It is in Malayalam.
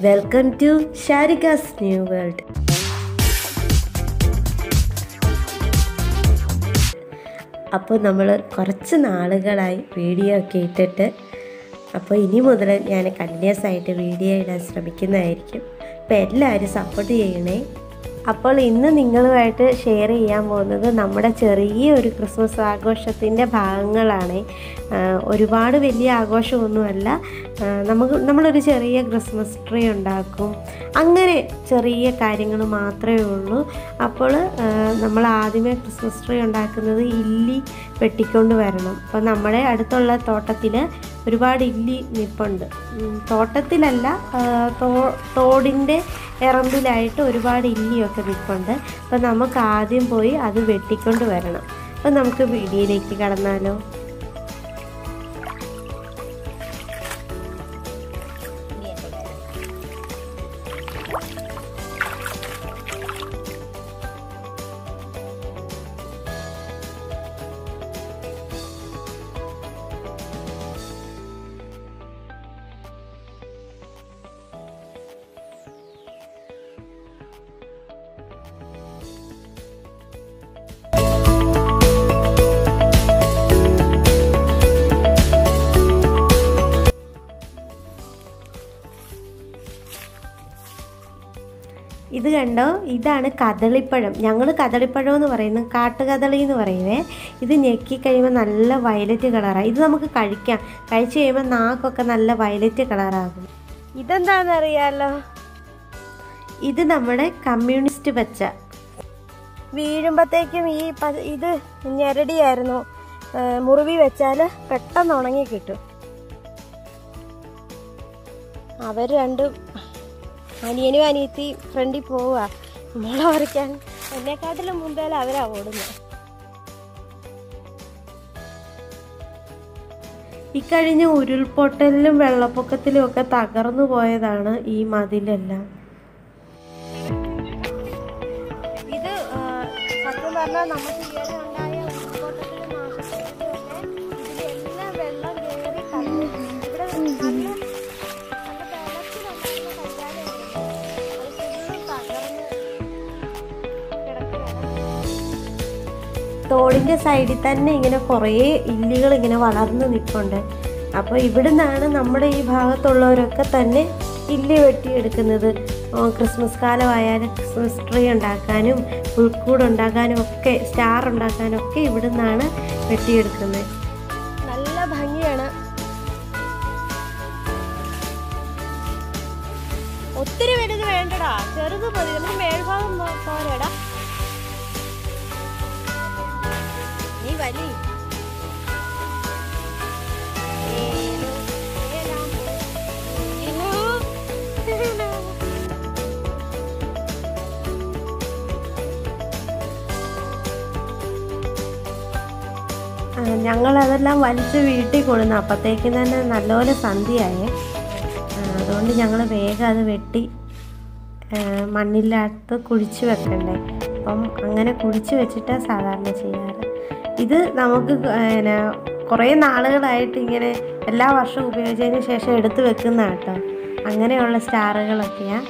Welcome to Sharika's new world അപ്പോൾ നമ്മൾ കുറച്ച് നാളുകളായി വീഡിയോ ഒക്കെ ഇട്ടിട്ട് അപ്പോൾ ഇനി മുതൽ ഞാൻ കണ്ടിന്യൂസ് ആയിട്ട് വീഡിയോ ഇടാൻ ശ്രമിക്കുന്നതായിരിക്കും അപ്പോൾ എല്ലാവരും സപ്പോർട്ട് ചെയ്യണേ അപ്പോൾ ഇന്ന് നിങ്ങളുമായിട്ട് ഷെയർ ചെയ്യാൻ പോകുന്നത് നമ്മുടെ ചെറിയ ഒരു ക്രിസ്മസ് ആഘോഷത്തിൻ്റെ ഭാഗങ്ങളാണ് ആ, ഒരുപാട് വലിയ ആഘോഷമൊന്നുമല്ല ആ, നമുക്ക് നമ്മളൊരു ചെറിയ ക്രിസ്മസ് ട്രീ ഉണ്ടാക്കും അങ്ങനെ ചെറിയ കാര്യങ്ങൾ മാത്രമേ ഉള്ളൂ അപ്പോൾ ആ, നമ്മൾ ആദ്യമേ ക്രിസ്മസ് ട്രീ ഉണ്ടാക്കുന്നത് ഇല്ലി വെട്ടിക്കൊണ്ട് വരണം അപ്പോൾ നമ്മുടെ അടുത്തുള്ള തോട്ടത്തിൽ ഒരുപാട് ഇല്ലി നിപ്പുണ്ട് ഉം, തോട്ടത്തിലല്ല ആ, തോ- തോടിൻ്റെ എറമ്പിലായിട്ട് ഒരുപാട് ഇല്ലിയൊക്കെ നിൽപ്പുണ്ട് അപ്പോൾ നമുക്ക് ആദ്യം പോയി അത് വെട്ടിക്കൊണ്ട് വരണം അപ്പോൾ നമുക്ക് വീഡിയോയിലേക്ക് കടന്നാലോ ഇത് കണ്ടോ ഇതാണ് കദളിപ്പഴം ഞങ്ങൾ കദളിപ്പഴം എന്ന് പറയുന്നത് കാട്ടുകദളി എന്ന് പറയുവേ ഇത് ഞെക്കി കഴിയുമ്പോൾ നല്ല വയലറ്റ് കളറാണ് ഇത് നമുക്ക് കഴിക്കാം കഴിച്ച് കഴിയുമ്പോൾ നാക്കൊക്കെ നല്ല വയലറ്റ് കളറാകും ഇതെന്താണെന്നറിയാലോ ഇത് നമ്മുടെ കമ്മ്യൂണിസ്റ്റ് പച്ച വീഴുമ്പോഴത്തേക്കും ഈ പ- ഇത് ഞെരടിയായിരുന്നു ഏ, മുറിവി വെച്ചാൽ പെട്ടെന്ന് ഉണങ്ങി കിട്ടും അവർ രണ്ടും അനിയനും അനിയത്തി ഫ്രണ്ടിൽ പോവുക മുള പറിക്കാൻ എന്നെക്കാട്ടിലും മുമ്പേല അവരാ ഓടുന്നത് ഇക്കഴിഞ്ഞ ഉരുൾപൊട്ടലിലും വെള്ളപ്പൊക്കത്തിലും ഒക്കെ തകർന്നു പോയതാണ് ഈ മതിലെല്ലാം ഇത് ആ, സത്യം പറഞ്ഞാൽ നമുക്ക് ഈയിടെ ഉണ്ടായ ഉരുൾപൊട്ടത്തിലും നാശത്തിലും ഒക്കെ ഇതിലെല്ലാം വെള്ളം കയറി കല്ല് ഇവിടെ നല്ല നല്ല ബലത്തിലുണ്ടായിരുന്ന കല്യാണമായിരുന്നു അത് ഫുള്ള് തകർന്ന് കിടക്കുകയാണ് തോടിൻ്റെ സൈഡിൽ തന്നെ ഇങ്ങനെ കുറേ ഇല്ലികൾ ഇങ്ങനെ വളർന്നു നിൽപ്പുണ്ട് അപ്പോൾ ഇവിടുന്നാണ് നമ്മുടെ ഈ ഭാഗത്തുള്ളവരൊക്കെ തന്നെ ഇല്ലി വെട്ടിയെടുക്കുന്നത് ഓ, ക്രിസ്മസ് കാലമായാലും ക്രിസ്മസ് ട്രീ ഉണ്ടാക്കാനും പുൽക്കൂട് ഉണ്ടാക്കാനും ഒക്കെ സ്റ്റാർ ഉണ്ടാക്കാനും ഒക്കെ ഇവിടുന്നാണ് വെട്ടിയെടുക്കുന്നത് നല്ല ഭംഗിയാണ് ഒത്തിരി വലുത് വേണ്ടടാ ചെറുത് മതി നമുക്ക് മേൽഭാഗം പോ- പോരെടാ നീ വലി ഏലോ, ഏലാം, ഏലോ, ഏലോ. ആ, ഞങ്ങളതെല്ലാം വലിച്ച് വീട്ടിൽ കൊണ്ടുവന്നു അപ്പോഴത്തേക്കും തന്നെ നല്ലപോലെ സന്ധ്യയായേ ആ, അതുകൊണ്ട് ഞങ്ങൾ വേഗം അത് വെട്ടി ആ, മണ്ണിലകത്ത് കുഴിച്ച് വെക്കണ്ടേ അപ്പം അങ്ങനെ കുഴിച്ച് വെച്ചിട്ടാണ് സാധാരണ ചെയ്യാറ് ഇത് നമുക്ക് പിന്നെ കുറേ നാളുകളായിട്ട് ഇങ്ങനെ എല്ലാ വർഷവും ഉപയോഗിച്ചതിന് ശേഷം എടുത്ത് വെക്കുന്ന കേട്ടോ അങ്ങനെയുള്ള സ്റ്റാറുകളൊക്കെയാണ്